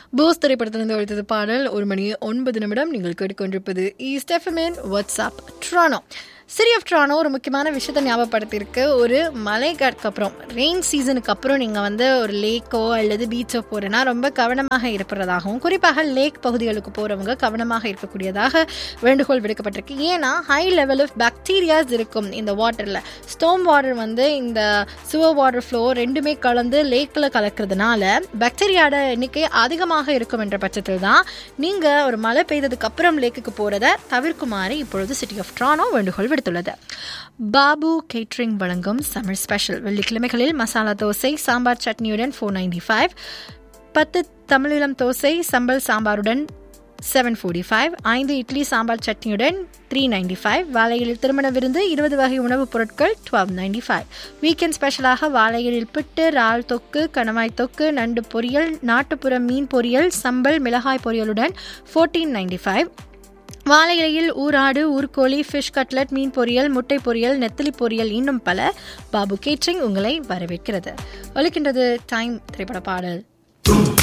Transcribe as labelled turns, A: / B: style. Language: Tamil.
A: போஸ் திரைப்படத்திலிருந்து ஒழித்தது பாடல் ஒரு மணி ஒன்பது நிமிடம் நீங்கள் கேட்டுக்கொண்டிருப்பது ஈஸ்ட் எஃப்எம்என் WhatsApp Toronto city of Toronto ஒரு முக்கியமான விஷயத்தை ஞாபகப்படுத்தியிருக்கு ஒரு மலைக்கு அப்புறம் ரெயின் சீசனுக்கு அப்புறம் நீங்கள் வந்து ஒரு லேக்கோ அல்லது பீச்சோ போகிறேன்னா ரொம்ப கவனமாக இருப்பதாகவும் குறிப்பாக லேக் பகுதிகளுக்கு போகிறவங்க கவனமாக இருக்கக்கூடியதாக வேண்டுகோள் விடுக்கப்பட்டிருக்கு ஏன்னா ஹை லெவல் ஆஃப் பாக்டீரியாஸ் இருக்கும் இந்த வாட்டரில் ஸ்டோம் வாட்டர் வந்து இந்த சுவர் வாட்டர் ஃப்ளோ ரெண்டுமே கலந்து லேக்கில் கலக்கிறதுனால பாக்டீரியாவோட எண்ணிக்கை அதிகமாக இருக்கும் என்ற பட்சத்தில் தான் நீங்கள் ஒரு மழை பெய்ததுக்கு அப்புறம் லேக்குக்கு போகிறத தவிர்க்குமாறு இப்பொழுது சிட்டி ஆஃப் ட்ரானோ வேண்டுகோள் விடுத்துள்ளது பாபு கேட்ரிங் வழங்கும் சம்மர் ஸ்பெஷல் வெள்ளிக்கிழமைகளில் மசாலா தோசை சாம்பார் சட்னியுடன் ஃபோர் நைன்டி ஃபைவ் பத்து தமிழீழம் தோசை சம்பல் சாம்பாருடன் செவன் ஃபோர்ட்டி ஃபைவ் ஐந்து இட்லி சாம்பார் சட்னியுடன் த்ரீ நைன்டி ஃபைவ் வாழையில் திருமண விருந்து இருபது வகை உணவுப் பொருட்கள் டுவெல் நைன்டி ஃபைவ் வீக்கெண்ட் ஸ்பெஷலாக வாழையில் பிட்டு இறால் தொக்கு கணவாய் தொக்கு நண்டு பொரியல் நாட்டுப்புற மீன் பொரியல் சம்பல் மிளகாய் பொரியலுடன் ஃபோர்டீன் நைன்டி ஃபைவ் வாழை இலையில் ஊராடு ஊர்கோழி ஃபிஷ் கட்லட் மீன் பொரியல் முட்டை பொரியல் நெத்திலி பொரியல் இன்னும் பல பாபு கேட்ரிங் உங்களை வரவேற்கிறது ஒலிக்கின்றது டைம் திரைப்பட பாடல்